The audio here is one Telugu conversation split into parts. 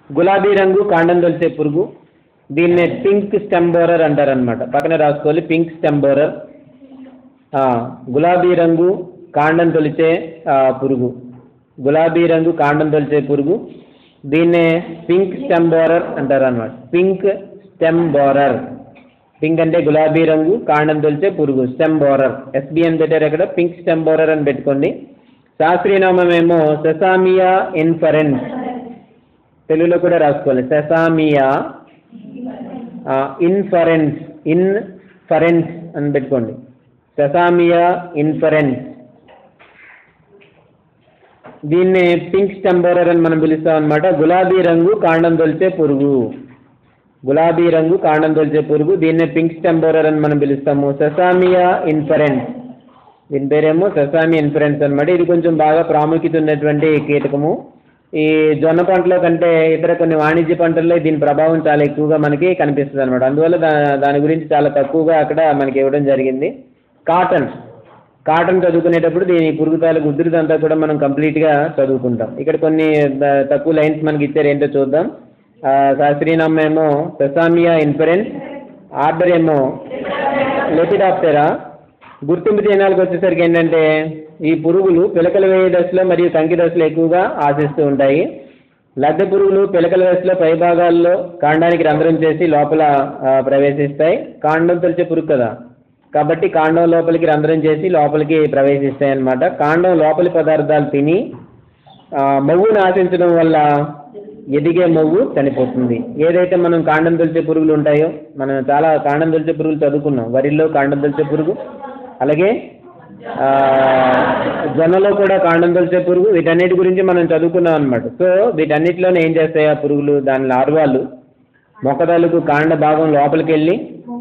గులాబీ రంగు కాండం తొలిచే పురుగు దీన్నే పింక్ స్టెమ్ బోరర్ అంటారనమాట పక్కన రాసుకోవాలి పింక్ స్టెమ్ బోరర్ గులాబీ రంగు కాండం తొలిచే ఆ, పురుగు గులాబీ రంగు కాండం తొలిచే పురుగు దీన్నే పింక్ స్టెమ్ బోరర్ అంటారు అనమాట పింక్ స్టెమ్ బోరర్ పింక్ అంటే గులాబీ రంగు కాండం తొలిచే పురుగు స్టెమ్ బోరర్ ఎస్బి అని పెట్టారు అక్కడ పింక్ స్టెమ్ బోరర్ అని పెట్టుకోండి శాస్త్రీయనామం ఏమో సెసామియా ఇన్ఫరెన్స్ తెలుగులో కూడా రాసుకోవాలి సెసామియా ఇన్ఫరెన్స్ ఇన్ఫరెన్స్ అని పెట్టుకోండి సెసామియా ఇన్ఫరెన్స్ దీన్ని పింక్ స్టెంబోరర్ అని మనం పిలుస్తాం అనమాట గులాబీ రంగు కాండం తొలిచే పురుగు గులాబీ రంగు కాండం తొలిచే పురుగు దీన్నే పింక్ స్టెంబోరర్ అని మనం పిలుస్తాము సెసామియా ఇన్ఫరెన్స్ దీని పేరేమో సెసామి ఇన్ఫరెన్స్ అన్నమాట ఇది కొంచెం బాగా ప్రాముఖ్యత ఉన్నటువంటి కీటకము ఈ జొన్న పంటలో కంటే ఇతర కొన్ని వాణిజ్య పంటల్లో దీని ప్రభావం చాలా ఎక్కువగా మనకి కనిపిస్తుంది అనమాట అందువల్ల దా దాని గురించి చాలా తక్కువగా అక్కడ మనకి ఇవ్వడం జరిగింది కాటన్ కాటన్ చదువుకునేటప్పుడు దీని పురుగు తాలూకు ఉధృతంతా కూడా మనం కంప్లీట్గా చదువుకుంటాం ఇక్కడ కొన్ని ద- తక్కువ లైన్స్ మనకి ఇచ్చారు ఏంటో చూద్దాం ఆ, శాస్త్రీయనామం ఏమో సెసామియా ఇన్ఫరెన్స్ ఆర్డర్ ఏమో లెపిడాప్టెరా గుర్తింపు చిహ్నాలకు వచ్చేసరికి ఏంటంటే ఈ పురుగులు పిలకలు వేయ దశలో మరియు కంకి దశలో ఎక్కువగా ఆశిస్తూ ఉంటాయి లద్దె పురుగులు పిలకల దశలో పై భాగాల్లో కాండానికి రంధ్రం చేసి లోపల ఆ, ప్రవేశిస్తాయి కాండం తొలిచే పురుగు కదా కాబట్టి కాండం లోపలికి రంధ్రం చేసి లోపలికి ప్రవేశిస్తాయి అన్నమాట కాండం లోపలి పదార్థాలు తిని ఆ, మొవ్వును ఆశించడం వల్ల ఎదిగే మొవ్వు చనిపోతుంది ఏదైతే మనం కాండం తొలిచే పురుగులు ఉంటాయో మనం చాలా కాండం తొలిచే పురుగులు చదువుకున్నాం వరిలో కాండం తొలిచే పురుగు అలాగే ఆ, జొన్నలో కూడా కాండం తొలిచే పురుగు వీటన్నిటి గురించి మనం చదువుకున్నాం అనమాట సో వీటన్నిటిలోనే ఏం చేస్తాయి ఆ పురుగులు దాని లార్వాలు మొక్కదాలకు కాండ భాగం లోపలికి వెళ్ళి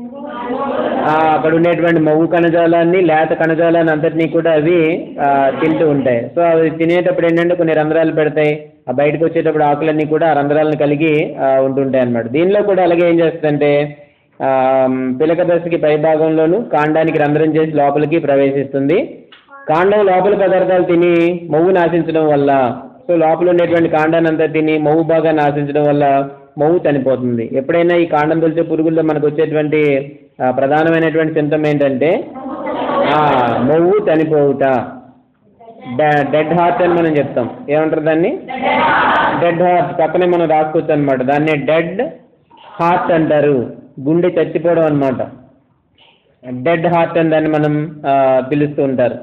ఆ, అక్కడ ఉండేటువంటి మవ్వు కణజాలాన్ని లేత కణజాలాన్ని అంతటినీ కూడా అవి ఆ, తింటూ ఉంటాయి సో అవి తినేటప్పుడు ఏంటంటే కొన్ని రంధ్రాలు పెడతాయి ఆ బయటకు వచ్చేటప్పుడు ఆకులన్నీ కూడా ఆ రంధ్రాలను కలిగి ఆ, ఉంటుంటాయి అన్నమాట దీనిలో కూడా అలాగే ఏం చేస్తుందంటే ఆ, పిలక దశకి పై భాగంలోను కాండానికి రంధ్రం చేసి లోపలికి ప్రవేశిస్తుంది కాండం లోపల పదార్థాలు తిని మొవ్వు నాశించడం వల్ల సో లోపల ఉండేటువంటి కాండాన్ని అంతా తిని మొవ్వు బాగా నాశించడం వల్ల మొవ్వు చనిపోతుంది ఎప్పుడైనా ఈ కాండం తొలిచే పురుగుల్లో మనకు వచ్చేటువంటి ఆ, ప్రధానమైనటువంటి సింటమ్ ఏంటంటే ఆ, మొవ్వు చనిపోవుట డెడ్ హార్ట్ అని మనం చెప్తాం ఏమంటారు దాన్ని డెడ్ హార్ట్ పక్కనే మనం రాసుకోవచ్చు అనమాట దాన్ని డెడ్ హార్ట్ అంటారు గుండె చచ్చిపోవడం అనమాట డెడ్ హార్ట్ అని దాన్ని మనం ఆ, పిలుస్తూ ఉంటారు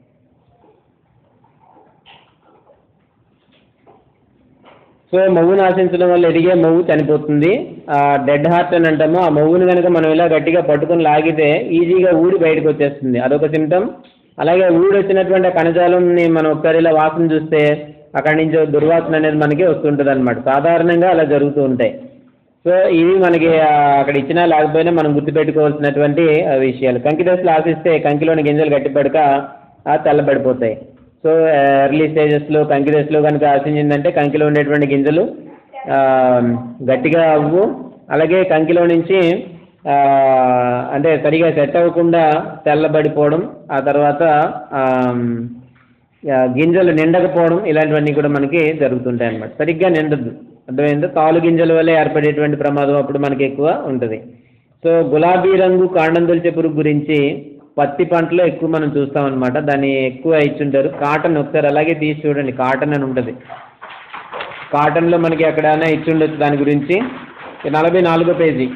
సో మొవ్వును ఆశించడం వల్ల ఎదిగే మొవ్వు చనిపోతుంది ఆ డెడ్ హార్ట్ అని అంటాము ఆ మొవ్వును కనుక మనం ఇలా గట్టిగా పట్టుకొని లాగితే ఈజీగా ఊడి బయటకు వచ్చేస్తుంది అదొక సిమ్టమ్ అలాగే ఊడి వచ్చినటువంటి ఆ కణజాలంని మనం ఒకసారి ఇలా వాసన చూస్తే అక్కడి నుంచి ఒక దుర్వాసన అనేది మనకి వస్తుంటుంది అనమాట సాధారణంగా అలా జరుగుతూ ఉంటాయి సో ఇవి మనకి ఆ, అక్కడ ఇచ్చినా లేకపోయినా మనం గుర్తుపెట్టుకోవాల్సినటువంటి ఆ, విషయాలు కంకి దశలో ఆశిస్తే కంకిలోని గింజలు గట్టిపడక ఆ తెల్లబడిపోతాయి సో ఎర్లీ స్టేజెస్లో కంకి దశలో కనుక ఆశించిందంటే కంకిలో ఉండేటువంటి గింజలు ఆ, గట్టిగా అవ్వు అలాగే కంకిలో నుంచి ఆ, అంటే సరిగా సెట్ అవ్వకుండా తెల్లబడిపోవడం ఆ తర్వాత ఆ, ఆ, గింజలు నిండకపోవడం ఇలాంటివన్నీ కూడా మనకి జరుగుతుంటాయి అన్నమాట సరిగ్గా నిండద్దు అర్థమైందా తాలు గింజల వల్ల ఏర్పడేటువంటి ప్రమాదం అప్పుడు మనకి ఎక్కువ ఉంటుంది సో గులాబీ రంగు కాండం తొలిచే పురుగు గురించి పత్తి పంటలో ఎక్కువ మనం చూస్తాం అనమాట దాన్ని ఎక్కువ ఇచ్చుంటారు కాటన్ ఒకసారి అలాగే తీసి చూడండి కాటన్ అని ఉంటుంది కాటన్లో మనకి ఎక్కడైనా ఇచ్చుండొచ్చు దాని గురించి ఇది నలభై నాలుగో పేజీ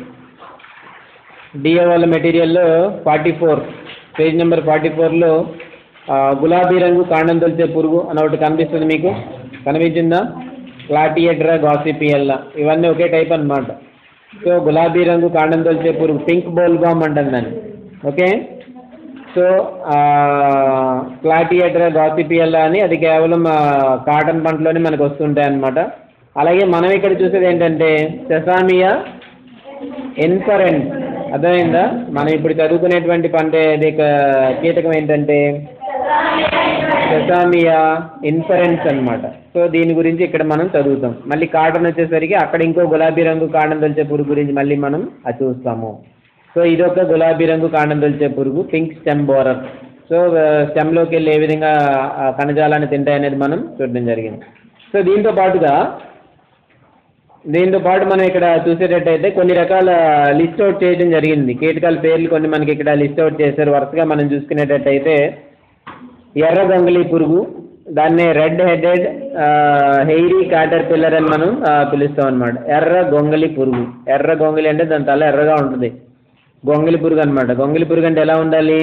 డిఏ వాళ్ళ మెటీరియల్లో forty four page number forty ఫోర్లో గులాబీ రంగు కాండం తొలిచే పురుగు అని ఒకటి కనిపిస్తుంది మీకు కనిపించిందా క్లాటియడ్రా గాసిపియల్లా ఇవన్నీ ఒకే టైప్ అన్నమాట సో గులాబీ రంగు కాండం తొలిచే పురుగు పింక్ బోల్ బామ్ అంటాం దాన్ని ఓకే సో క్లాటియడ్రా గాసిపియల్లా అని అది కేవలం ఆ, కాటన్ పంటలోనే మనకు వస్తుంటాయి అన్నమాట అలాగే మనం ఇక్కడ చూసేది ఏంటంటే సెసామియా ఇన్ఫరెన్స్ అర్థమైందా మనం ఇప్పుడు చదువుకునేటువంటి పంట ఇది క- కీటకం ఏంటంటే సెసామియా ఇన్ఫరెన్స్ అన్నమాట సో దీని గురించి ఇక్కడ మనం చదువుతాం మళ్ళీ కాటన్ వచ్చేసరికి అక్కడ ఇంకో గులాబీ రంగు కాండం తొలిచే పురుగు గురించి మళ్ళీ మనం అది చూస్తాము సో ఇదొక గులాబీ రంగు కాండం తొలిచే పురుగు పింక్ స్టెమ్ బోరర్ సో స్టెమ్లోకి వెళ్ళి ఏ విధంగా ఆ కణజాలాన్ని తింటాయనేది మనం చూడడం జరిగింది సో దీంతో పాటుగా దీంతో పాటు మనం ఇక్కడ చూసేటట్టయితే కొన్ని రకాల లిస్ట్ అవుట్ చేయడం జరిగింది కీటకాల పేర్లు కొన్ని మనకి ఇక్కడ లిస్ట్ అవుట్ చేశారు వరుసగా మనం చూసుకునేటట్టయితే ఎర్ర గొంగళి పురుగు దాన్నే red headed hairy caterpillar అని మనం ఆ, పిలుస్తాం అనమాట ఎర్ర గొంగళి పురుగు ఎర్ర గొంగళి అంటే దాని తల ఎర్రగా ఉంటుంది గొంగళి పురుగు అనమాట గొంగళి పురుగు అంటే ఎలా ఉండాలి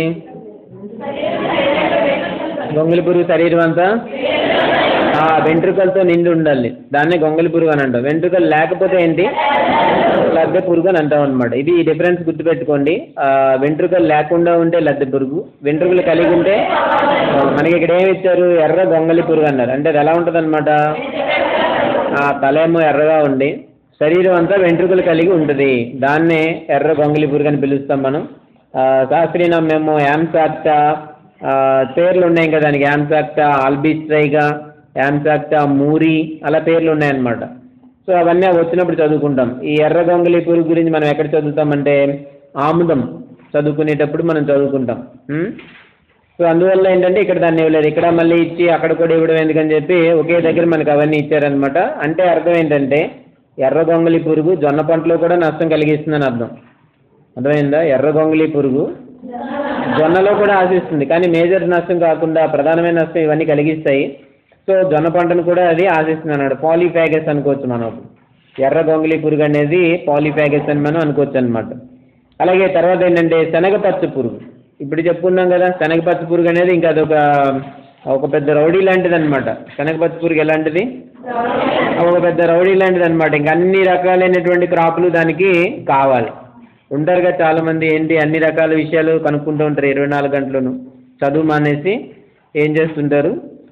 గొంగళి పురుగు శరీరం అంతా ఆ, వెంట్రుకలతో నిండి ఉండాలి దాన్నే గొంగళి పురుగు అని అంటాం వెంట్రుకలు లేకపోతే ఏంటి లద్దె పురుగు అని అంటాం అనమాట ఇది ఈ డిఫరెన్స్ గుర్తుపెట్టుకోండి ఆ, వెంట్రుకలు లేకుండా ఉంటే లద్దె పురుగు వెంట్రుకలు కలిగి ఉంటే ఆ, మనకి ఇక్కడ ఏమి ఇచ్చారు ఎర్ర గొంగళి పురుగు అన్నారు అంటే అది ఎలా ఉంటుంది అనమాట తలేమో ఎర్రగా ఉండి శరీరం అంతా వెంట్రుకలు కలిగి ఉంటుంది దాన్నే ఎర్ర గొంగళి పురుగు అని పిలుస్తాం మనం ఆ, శాస్త్రీయం మేము యాంసాక్టా ఆ, పేర్లు ఉన్నాయి ఇంకా దానికి యాంసాక్టా ఆల్బిస్ట్రైగా యాంసాక్టా మూరి అలా పేర్లు ఉన్నాయన్నమాట సో అవన్నీ వచ్చినప్పుడు చదువుకుంటాం ఈ ఎర్ర గొంగళి పురుగు గురించి మనం ఎక్కడ చదువుతామంటే ఆముదం చదువుకునేటప్పుడు మనం చదువుకుంటాం ఉం? సో అందువల్ల ఏంటంటే ఇక్కడ దాన్ని ఇవ్వలేదు ఇక్కడ మళ్ళీ ఇచ్చి అక్కడ కూడా ఇవ్వడం ఎందుకని చెప్పి ఒకే దగ్గర మనకు అవన్నీ ఇచ్చారనమాట అంటే అర్థం ఏంటంటే ఎర్ర గొంగళి పురుగు జొన్న పంటలో కూడా నష్టం కలిగిస్తుందని అర్థం అర్థమైందా ఎర్ర గొంగళి పురుగు జొన్నలో కూడా ఆశిస్తుంది కానీ మేజర్ నష్టం కాకుండా ప్రధానమైన నష్టం ఇవన్నీ కలిగిస్తాయి సో జొన్న పంటను కూడా అది ఆశిస్తుంది అన్నాడు పాలీఫాగస్ అనుకోవచ్చు మనం ఎర్ర గొంగళి పురుగు అనేది పాలీఫాగస్ అని మనం అనుకోవచ్చు అనమాట అలాగే తర్వాత ఏంటంటే శనగపచ్చ పురుగు ఇప్పుడు చెప్పుకున్నాం కదా శనగపచ్చ పురుగు అనేది ఇంకా అదొక ఒక పెద్ద రౌడీ లాంటిది అనమాట శనగపచ్చ పురుగు ఎలాంటిది ఒక పెద్ద రౌడీ లాంటిది అనమాట ఇంకా అన్ని రకాలైనటువంటి క్రాపులు దానికి కావాలి ఉంటారుగా చాలా మంది ఏంటి అన్ని రకాల విషయాలు కనుక్కుంటూ ఉంటారు ఇరవై నాలుగు గంటలను చదువు మానేసి ఏం చేస్తుంటారు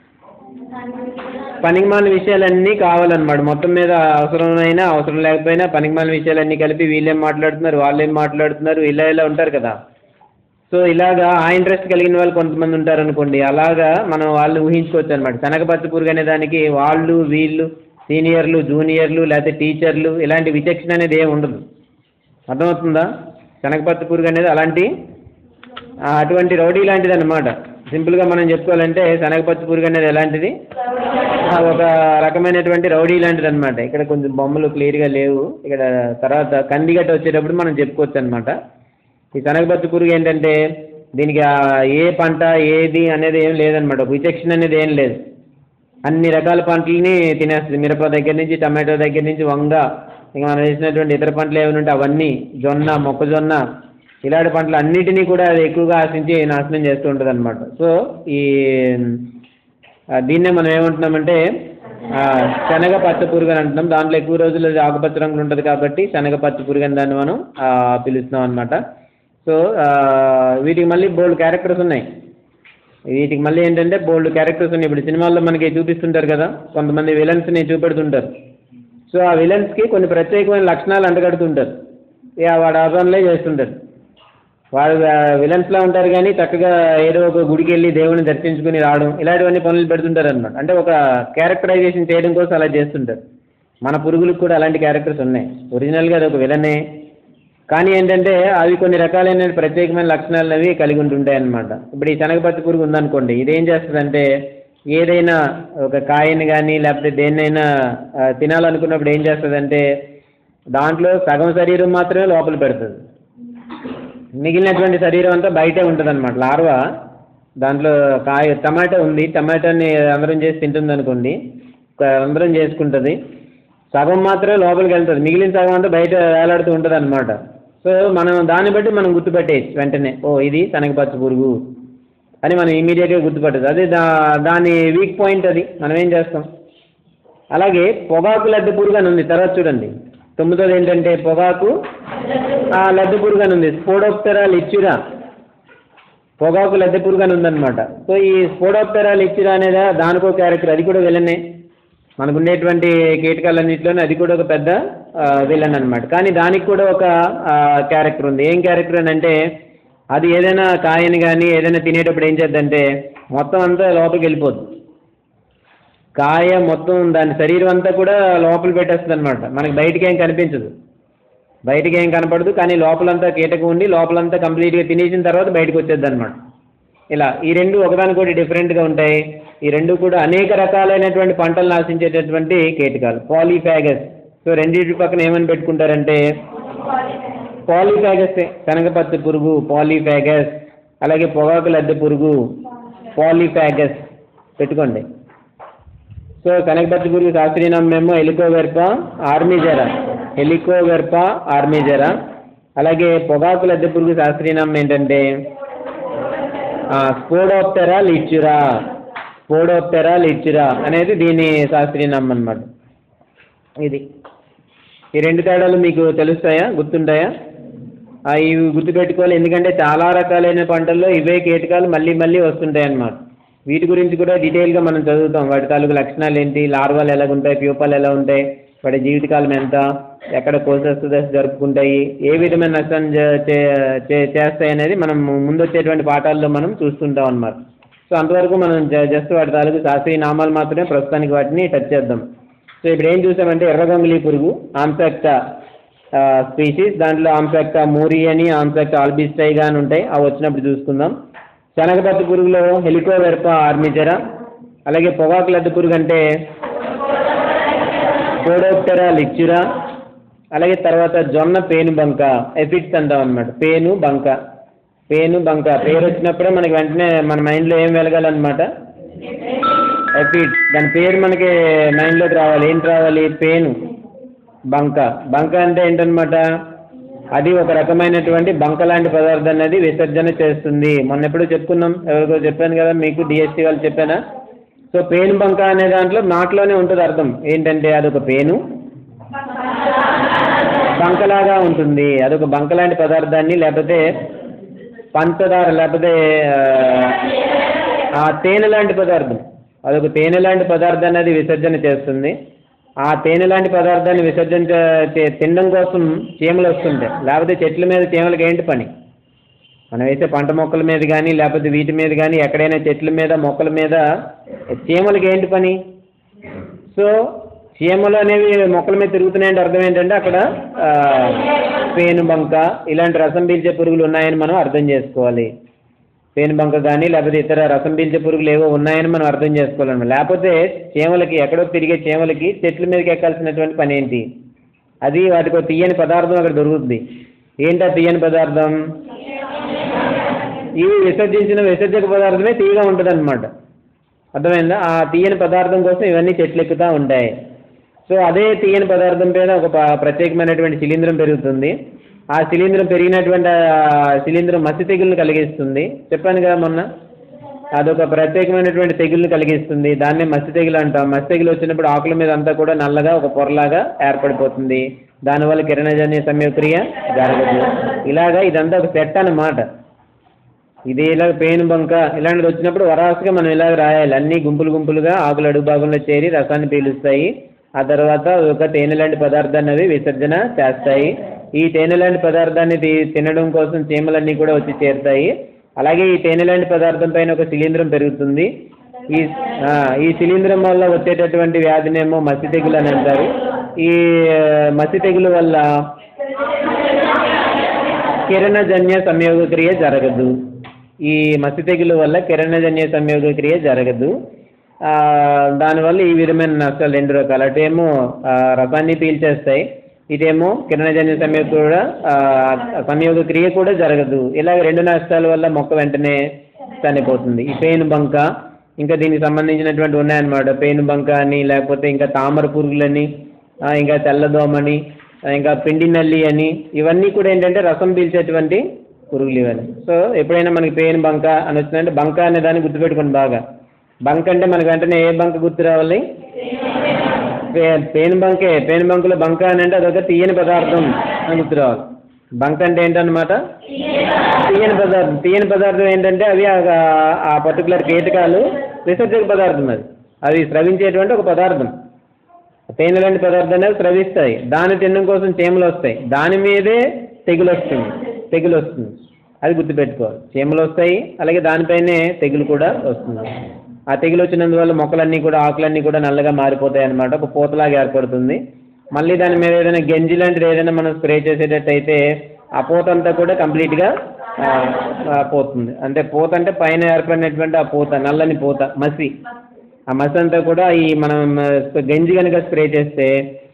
పనికిమాల విషయాలన్నీ కావాలన్నమాట మొత్తం మీద అవసరమైన అవసరం లేకపోయినా పనికిమాల విషయాలన్నీ కలిపి వీళ్ళేం మాట్లాడుతున్నారు వాళ్ళేం మాట్లాడుతున్నారు ఇలా ఇలా ఉంటారు కదా సో ఇలాగా ఆ ఇంట్రెస్ట్ కలిగిన వాళ్ళు కొంతమంది ఉంటారు అనుకోండి అలాగా మనం వాళ్ళు ఊహించుకోవచ్చు అనమాట శనగపచ్చ పురుగు అనే దానికి వాళ్ళు వీళ్ళు సీనియర్లు జూనియర్లు లేకపోతే టీచర్లు ఇలాంటి విచక్షణ అనేది ఏమి ఉండదు అర్థమవుతుందా శనగపచ్చ పురుగు అనేది అలాంటి ఆ, అటువంటి రౌడీ లాంటిది అనమాట సింపుల్గా మనం చెప్పుకోవాలంటే శనగపచ్చ పురుగు అనేది ఎలాంటిది ఆ, ఒక రకమైనటువంటి రౌడీ లాంటిది అనమాట ఇక్కడ కొంచెం బొమ్మలు క్లియర్గా లేవు ఇక్కడ తర్వాత కందిగట్ట వచ్చేటప్పుడు మనం చెప్పుకోవచ్చు అనమాట ఈ శనగపచ్చ పురుగు ఏంటంటే దీనికి ఆ ఏ పంట ఏది అనేది ఏం లేదనమాట విచక్షణ అనేది ఏం లేదు అన్ని రకాల పంటలని తినేస్తుంది మిరప దగ్గర నుంచి టమాటో దగ్గర నుంచి వంగ ఇంకా మనం వేసినటువంటి ఇతర పంటలు ఏమైనా ఉంటే అవన్నీ జొన్న మొక్కజొన్న ఇలాంటి పంటలు అన్నిటినీ కూడా అది ఎక్కువగా ఆశించి నాశనం చేస్తూ ఉంటుంది అనమాట సో ఈ ఆ, దీన్నే మనం ఏమంటున్నామంటే ఆ, శనగ పచ్చ పురుగు అని అంటున్నాం దాంట్లో ఎక్కువ రోజులు అది ఆకుపచ్చ రంగులో ఉంటుంది కాబట్టి శనగ పచ్చ పురుగు అని దాన్ని మనం ఆ, పిలుస్తున్నాం అనమాట సో ఆ, వీటికి మళ్ళీ బోల్డ్ క్యారెక్టర్స్ ఉన్నాయి వీటికి మళ్ళీ ఏంటంటే బోల్డ్ క్యారెక్టర్స్ ఉన్నాయి ఇప్పుడు సినిమాల్లో మనకి చూపిస్తుంటారు కదా కొంతమంది విలన్స్ని చూపెడుతుంటారు సో ఆ విలన్స్కి కొన్ని ప్రత్యేకమైన లక్షణాలు అంటగడుతుంటారు ఇక వాడు ఆ పనులే చేస్తుంటారు వాడు విలన్స్లా ఉంటారు కానీ చక్కగా ఏదో ఒక గుడికి వెళ్ళి దేవుని దర్శించుకుని రావడం ఇలాంటివన్నీ పనులు పెడుతుంటారు అనమాట అంటే ఒక క్యారెక్టరైజేషన్ చేయడం కోసం అలా చేస్తుంటారు మన పురుగులకు కూడా అలాంటి క్యారెక్టర్స్ ఉన్నాయి ఒరిజినల్గా అది ఒక విలనే కానీ ఏంటంటే అవి కొన్ని రకాలైన ప్రత్యేకమైన లక్షణాలు అవి కలిగి ఉంటుంటాయి అన్నమాట ఇప్పుడు ఈ శనగపత్తి పురుగు ఉందనుకోండి ఇది ఏం చేస్తుందంటే ఏదైనా ఒక కాయని కానీ లేకపోతే దేన్నైనా ఆ, తినాలనుకున్నప్పుడు ఏం చేస్తుందంటే దాంట్లో సగం శరీరం మాత్రమే లోపల పెడుతుంది మిగిలినటువంటి శరీరం అంతా బయటే ఉంటుంది అనమాట లార్వా దాంట్లో కాయ టమాటా ఉంది టమాటాని అందరం చేసి తింటుంది అనుకోండి అందరం చేసుకుంటుంది సగం మాత్రమే లోపలికి వెళ్తుంది మిగిలిన సగం అంతా బయట వేలాడుతూ ఉంటుంది అనమాట సో మనం దాన్ని బట్టి మనం గుర్తుపెట్టేయచ్చు వెంటనే ఓ ఇది శనగపచ్చ పురుగు అని మనం ఇమీడియట్గా గుర్తుపట్టదు అదే దా దాని వీక్ పాయింట్ అది మనం ఏం చేస్తాం అలాగే పొగాకు లద్దె పురుగు అని ఉంది తర్వాత చూడండి తొమ్మిదోది ఏంటంటే పొగాకు ఆ లద్దె పురుగు అని ఉంది స్పోడోప్టెరా లిచ్చురా పొగాకు లద్దె పురుగు అని ఉందన్నమాట సో ఈ స్పోడోప్టెరా లిచ్చురా అనేది దానికో క్యారెక్టర్ అది కూడా విలనే మనకు ఉండేటువంటి కీటకాలన్నింటిలోనే అది కూడా ఒక పెద్ద విలన్ అన్నమాట కానీ దానికి కూడా ఒక క్యారెక్టర్ ఉంది ఏం క్యారెక్టర్ అని అంటే అది ఏదైనా కాయని కానీ ఏదైనా తినేటప్పుడు ఏం చేద్దంటే మొత్తం అంతా లోపలికి వెళ్ళిపోద్ది కాయ మొత్తం దాని శరీరం అంతా కూడా లోపల పెట్టేస్తుంది అనమాట మనకి బయటికి ఏం కనిపించదు బయటికి ఏం కనపడదు కానీ లోపలంతా కీటకం ఉండి లోపలంతా కంప్లీట్గా తినేసిన తర్వాత బయటకు వచ్చేది అనమాట ఇలా ఈ రెండు ఒకదానికొకటి డిఫరెంట్గా ఉంటాయి ఈ రెండు కూడా అనేక రకాలైనటువంటి పంటలు నాశించేటటువంటి కీటకాలు పాలీఫాగస్ సో రెండింటి పక్కన ఏమని పెట్టుకుంటారంటే పాలీఫాగస్ శనగపత్తి పురుగు పాలీఫాగస్ అలాగే పొగాకు లద్దె పురుగు పాలీఫాగస్ పెట్టుకోండి సో శనగపత్తి పురుగు శాస్త్రీయనామం ఏమో హెలికోవెర్ప ఆర్మీజెరా హెలికోవెర్ప ఆర్మీజెరా అలాగే పొగాకు లద్దె పురుగు శాస్త్రీయనామం ఏంటంటే స్పోడోప్టెరా లిచ్చురా స్పోడోప్టెరా లిచ్చురా అనేది దీని శాస్త్రీయనామం అన్నమాట ఇది ఈ రెండు తేడాలు మీకు తెలుస్తాయా గుర్తుంటాయా ఆ, ఇవి గుర్తుపెట్టుకోవాలి ఎందుకంటే చాలా రకాలైన పంటల్లో ఇవే కీటకాలు మళ్ళీ మళ్ళీ వస్తుంటాయి అన్నమాట వీటి గురించి కూడా డీటెయిల్గా మనం చదువుతాం వాటి తాలూకు లక్షణాలు ఏంటి లార్వాలు ఎలా ఉంటాయి ప్యూపాలు ఎలా ఉంటాయి వాటి జీవితకాలం ఎంత ఎక్కడ కోసస్తు దశ జరుపుకుంటాయి ఏ విధమైన నష్టం చే- చే- చే- చేస్తాయి అనేది మనం ముందు వచ్చేటువంటి పాఠాల్లో మనం చూస్తుంటాం అన్నమాట సో అంతవరకు మనం జ- జస్ట్ వాటి తాలూకు శాస్త్రీయ నామాలు మాత్రమే ప్రస్తుతానికి వాటిని టచ్ చేద్దాం సో ఇప్పుడు ఏం చూసామంటే ఎర్రగొంగళి పురుగు ఆంసెక్ట స్పీషీస్ దాంట్లో ఆంసెక్ట మూరి అని ఆంసెక్ట ఆల్బిస్టైగా అని ఉంటాయి అవి వచ్చినప్పుడు చూసుకుందాం శనగపత్తి పురుగులో హెలికోవెర్ప ఆర్మిజరా అలాగే పొగాకు లడ్డు పురుగు అంటే కోడోప్టెరా లిచ్చురా అలాగే తర్వాత జొన్న పేను బంక ఎఫిడ్స్ అంటాం అనమాట పేను బంక పేను బంక పేరు వచ్చినప్పుడే మనకి వెంటనే మన మైండ్లో ఏం వెలగాలన్నమాట ఎఫిడ్ దాని పేరు మనకి మైండ్లోకి రావాలి ఏంటి రావాలి పేను బంక బంక అంటే ఏంటనమాట అది ఒక రకమైనటువంటి బంక లాంటి పదార్థం అనేది విసర్జన చేస్తుంది మొన్న ఎప్పుడో చెప్పుకున్నాం ఎవరికో చెప్పాను కదా మీకు డిఎస్సి వాళ్ళు చెప్పానా సో పేను బంక అనే దాంట్లో నాట్లోనే ఉంటుంది అర్థం ఏంటంటే అదొక పేను బంకలాగా ఉంటుంది అదొక బంక లాంటి పదార్థాన్ని లేకపోతే పంచదార లేకపోతే ఆ, ఆ తేనె లాంటి పదార్థం అదొక తేనె లాంటి పదార్థాన్ని అది విసర్జన చేస్తుంది ఆ తేనె లాంటి పదార్థాన్ని విసర్జన చే- చే- తినడం కోసం చీమలు వస్తుంటాయి లేకపోతే చెట్ల మీద చీమలకి ఏంటి పని మనం వేసే పంట మొక్కల మీద కానీ లేకపోతే వీటి మీద కానీ ఎక్కడైనా చెట్ల మీద మొక్కల మీద చీమలకి ఏంటి పని సో చీమలు అనేవి మొక్కల మీద తిరుగుతున్నాయంటే అర్థం ఏంటంటే అక్కడ ఆ, పేను బంక ఇలాంటి రసం పీల్చే పురుగులు ఉన్నాయని మనం అర్థం చేసుకోవాలి పేను బంక కానీ లేకపోతే ఇతర రసం పీల్చే పురుగులు ఏవో ఉన్నాయని మనం అర్థం చేసుకోవాలన్నమాట లేకపోతే చీమలకి ఎక్కడో తిరిగే చీమలకి చెట్ల మీదకి ఎక్కాల్సినటువంటి పని ఏంటి అది వాటికి ఒక తీయని పదార్థం అక్కడ దొరుకుతుంది ఏంటా తీయని పదార్థం ఇవి విసర్జించిన విసర్జక పదార్థమే తీయగా ఉంటుంది అనమాట అర్థమైందా ఆ తీయని పదార్థం కోసం ఇవన్నీ చెట్లు ఎక్కుతూ ఉంటాయి సో అదే తీయని పదార్థం పైన ఒక ప- ప్రత్యేకమైనటువంటి శిలీంధ్రం పెరుగుతుంది ఆ శిలీంధ్రం పెరిగినటువంటి ఆ శిలీంధ్రం మసి తెగుల్ని కలిగిస్తుంది చెప్పాను కదా మొన్న అదొక ప్రత్యేకమైనటువంటి తెగుల్ని కలిగిస్తుంది దాన్నే మసి తెగులు అంటాం మసి తెగులు వచ్చినప్పుడు ఆకుల మీద అంతా కూడా నల్లగా ఒక పొరలాగా ఏర్పడిపోతుంది దానివల్ల కిరణజన్య సంయోక్రియ జరగదు ఇలాగా ఇదంతా ఒక సెట్ అన్నమాట ఇది ఇలా పేను బంక ఇలాంటిది వచ్చినప్పుడు వరాసగా మనం ఇలాగ రాయాలి అన్ని గుంపులు గుంపులుగా ఆకులు అడుగు భాగంలో చేరి రసాన్ని పీలుస్తాయి ఆ తర్వాత ఒక తేనె లాంటి పదార్థాన్ని అవి విసర్జన చేస్తాయి ఈ తేనె లాంటి పదార్థాన్ని తి- తినడం కోసం చీమలన్నీ కూడా వచ్చి చేరుతాయి అలాగే ఈ తేనె లాంటి పదార్థం పైన ఒక శిలీంధ్రం పెరుగుతుంది ఈ ఆ, ఈ శిలీంధ్రం వల్ల వచ్చేటటువంటి వ్యాధినేమో మసి తెగులు అని అంటారు ఈ ఆ, మసి తెగులు వల్ల కిరణజన్య సంయోగ క్రియ జరగదు ఈ మసి తెగులు వల్ల కిరణజన్య సంయోగ క్రియ జరగదు ఆ, దానివల్ల ఈ విధమైన నష్టాలు రెండు రకాలు అటేమో ఆ, రసాన్ని పీల్చేస్తాయి ఇటేమో కిరణజన్య సంయోగ కూడా ఆ, సంయోగ క్రియ కూడా జరగదు ఇలాగ రెండు నష్టాల వల్ల మొక్క వెంటనే చనిపోతుంది ఈ పేను బంక ఇంకా దీనికి సంబంధించినటువంటి ఉన్నాయన్నమాట పేను బంక అని లేకపోతే ఇంకా తామర పురుగులని ఆ, ఇంకా తెల్లదోమని ఆ, ఇంకా పిండి నల్లి అని ఇవన్నీ కూడా ఏంటంటే రసం పీల్చేటువంటి పురుగులు ఇవన్నీ సో ఎప్పుడైనా మనకి పేను బంక అని వచ్చిందంటే బంక అనే దాన్ని గుర్తుపెట్టుకోండి బాగా బంక్ అంటే మనకి వెంటనే ఏ బంక గుర్తు రావాలి పే- పేను బంకే పేను బంకులో బంక అని అంటే అదొక తీయని పదార్థం అని గుర్తు రావాలి బంక్ అంటే ఏంటన్నమాట తీయని పదార్థం తీయని పదార్థం ఏంటంటే అవి ఆ- ఆ పర్టికులర్ కీటకాలు విసర్జక పదార్థం అది అవి స్రవించేటువంటి ఒక పదార్థం తేనె లాంటి పదార్థాలు అనేవి స్రవిస్తాయి దాన్ని తినడం కోసం చీమలు వస్తాయి దాని మీదే తెగులు వస్తుంది తెగులు వస్తుంది అది గుర్తుపెట్టుకోవాలి చీమలు వస్తాయి అలాగే దానిపైనే తెగులు కూడా వస్తుంది ఆ తెగులు వచ్చినందువల్ల మొక్కలన్నీ కూడా ఆకులన్నీ కూడా నల్లగా మారిపోతాయి అన్నమాట ఒక పూతలాగా ఏర్పడుతుంది మళ్ళీ దాని మీద ఏదైనా గంజి లాంటిది ఏదైనా మనం స్ప్రే చేసేటట్టయితే ఆ పూత అంతా కూడా కంప్లీట్గా ఆ, ఆ, పోతుంది అంటే పూత అంటే పైన ఏర్పడినటువంటి ఆ పూత నల్లని పూత మసి ఆ మసి అంతా కూడా ఈ మనం ఆ, గంజి కనుక స్ప్రే చేస్తే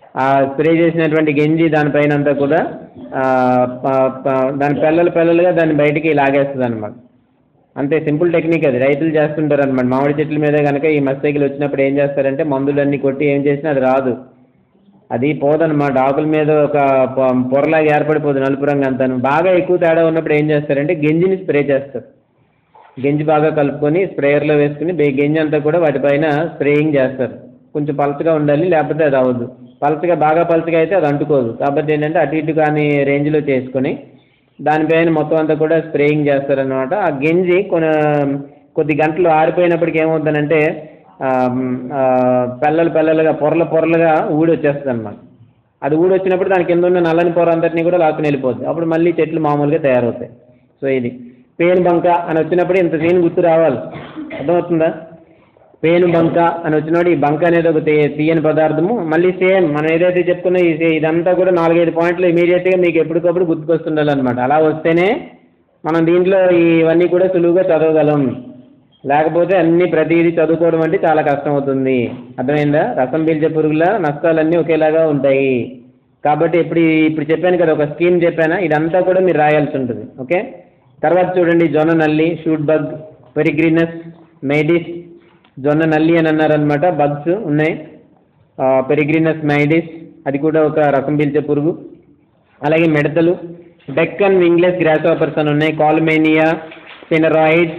ఆ స్ప్రే చేసినటువంటి గెంజి దానిపైన అంతా కూడా ఆ, ప- ప- దాని పిల్లలు పిల్లలుగా దాన్ని బయటికి లాగేస్తుంది అనమాట అంతే సింపుల్ టెక్నిక్ అది రైతులు చేస్తుంటారు అనమాట మామిడి చెట్ల మీద కనుక ఈ మస్తగిలు వచ్చినప్పుడు ఏం చేస్తారంటే మందులన్నీ కొట్టి ఏం చేసినా అది రాదు అది పోదనమాట ఆకుల మీద ఒక పొ- పొరలాగా ఏర్పడిపోతుంది నలుపు రంగు అంతాను బాగా ఎక్కువ తేడా ఉన్నప్పుడు ఏం చేస్తారంటే గెంజిని స్ప్రే చేస్తారు గెంజి బాగా కలుపుకొని స్ప్రేయర్లో వేసుకుని బే- గెంజి అంతా కూడా వాటిపైన స్ప్రేయింగ్ చేస్తారు కొంచెం పలచగా ఉండాలి లేకపోతే అది అవ్వదు పలచగా బాగా పలచగా అయితే అది అంటుకోదు కాబట్టి ఏంటంటే అటు ఇటు కానీ రేంజ్లో చేసుకొని దానిపైన మొత్తం అంతా కూడా స్ప్రేయింగ్ చేస్తారనమాట ఆ గెంజి కొన్ని కొద్ది గంటలు ఆరిపోయినప్పటికి ఏమవుతుందంటే ఆ, ఆ, పెల్లలు పెల్లలుగా పొరలు పొరలుగా ఊడి వచ్చేస్తుంది అనమాట అది ఊడి వచ్చినప్పుడు దాని కింద ఉన్న నల్లని పొర అంతటిని కూడా లాక్కుని వెళ్ళిపోతుంది అప్పుడు మళ్ళీ చెట్లు మామూలుగా తయారవుతాయి సో ఇది పేను బంక అని వచ్చినప్పుడు ఇంత సీన్ గుర్తు రావాలి అర్థమవుతుందా పేను బంక అని వచ్చినప్పుడు ఈ బంక అనేది ఒక తీ- తీయని పదార్థము మళ్ళీ సేమ్ మనం ఏదైతే చెప్పుకున్నా ఈ సే- ఇదంతా కూడా నాలుగైదు పాయింట్లు ఇమీడియట్గా మీకు ఎప్పటికప్పుడు గుర్తుకొస్తుండాలన్నమాట అలా వస్తేనే మనం దీంట్లో ఇవన్నీ కూడా సులువుగా చదవగలం లేకపోతే అన్ని ప్రతిదీ చదువుకోవడం అంటే చాలా కష్టం అవుతుంది అర్థమైందా రసం పీల్చే పురుగుల నష్టాలన్నీ ఒకేలాగా ఉంటాయి కాబట్టి ఇప్పుడు ఈ- ఇప్పుడు చెప్పాను కదా ఒక స్కీమ్ చెప్పానా ఇదంతా కూడా మీరు రాయాల్సి ఉంటుంది ఓకే తర్వాత చూడండి జొన్న నల్లి షూట్ బగ్ పెరిగ్రీనస్ మైడిస్ జొన్న నల్లి అని అన్నారనమాట బగ్స్ ఉన్నాయి పెరిగ్రీనస్ మైడిస్ అది కూడా ఒక రసం పీల్చే పురుగు అలాగే మిడతలు డెక్కన్ వింగ్లెస్ గ్రాస్ ఆపర్స్ అని ఉన్నాయి కాల్మేనియా ఫినరాయిడ్స్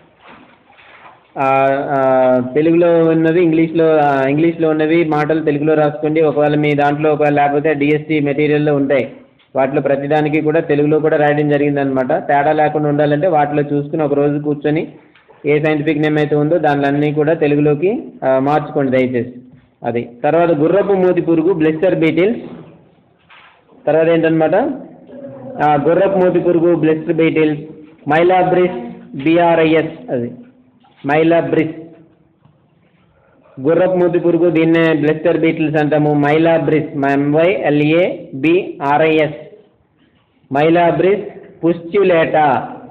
ఆ, ఆ, తెలుగులో ఉన్నవి ఇంగ్లీష్లో ఆ, ఇంగ్లీష్లో ఉన్నవి మాటలు తెలుగులో రాసుకోండి ఒకవేళ మీ దాంట్లో ఒకవేళ లేకపోతే డిఎస్సి మెటీరియల్లో ఉంటాయి వాటిలో ప్రతిదానికి కూడా తెలుగులో కూడా రాయడం జరిగిందనమాట తేడా లేకుండా ఉండాలంటే వాటిలో చూసుకుని ఒక రోజు కూర్చొని ఏ సైంటిఫిక్ నేమ్ అయితే ఉందో దానిలన్నీ కూడా తెలుగులోకి ఆ, మార్చుకోండి దయచేసి అది తర్వాత గుర్రపు మూతి పురుగు బ్లెస్టర్ బీటిల్స్ తర్వాత ఏంటనమాట ఆ, గుర్రపు మూతి పురుగు బ్లెస్టర్ బీటిల్స్ మైలాబ్రిస్ బిఆర్ఐఎస్ అది మైలాబ్రిస్ గుర్రపు మూతి పురుగు దీన్నే బ్లెస్టర్ బీటిల్స్ అంటాము మైలాబ్రిస్ ఎంవై ఎల్ఏ బిఆర్ఐఎస్ మైలాబ్రిస్ పుస్చులేటా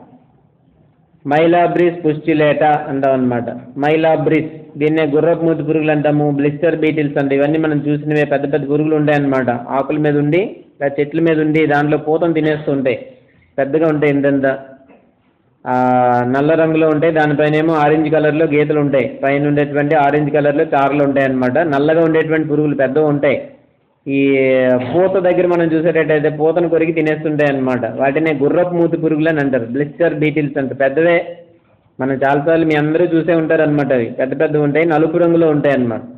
మైలాబ్రిస్ పుస్చులేటా అంటాం అనమాట మైలాబ్రిస్ దీన్నే గుర్రపు మూతి పురుగులు అంటాము బ్లిస్టర్ బీటిల్స్ అంటే ఇవన్నీ మనం చూసినవే పెద్ద పెద్ద పురుగులు ఉంటాయి అన్నమాట ఆకుల మీద ఉండి లేదా చెట్ల మీద ఉండి దాంట్లో పూతం తినేస్తూ ఉంటాయి పెద్దగా ఉంటాయి ఇంతంత ఆ, నల్ల రంగులో ఉంటాయి దానిపైన ఏమో ఆరెంజ్ కలర్లో గీతలు ఉంటాయి పైన ఉండేటువంటి ఆరెంజ్ కలర్లో చారలు ఉంటాయి అన్నమాట నల్లగా ఉండేటువంటి పురుగులు పెద్దగా ఉంటాయి ఈ పూత దగ్గర మనం చూసేటట్టయితే పూతను కొరికి తినేస్తుంటాయి అన్నమాట వాటినే గుర్రపు మూతి పురుగులు అని అంటారు బ్లిస్టర్ బీటిల్స్ అంటారు పెద్దవే మనం చాలాసార్లు మీ అందరూ చూసే ఉంటారు అనమాట అవి పెద్ద పెద్దవి ఉంటాయి నలుపు రంగులో ఉంటాయి అన్నమాట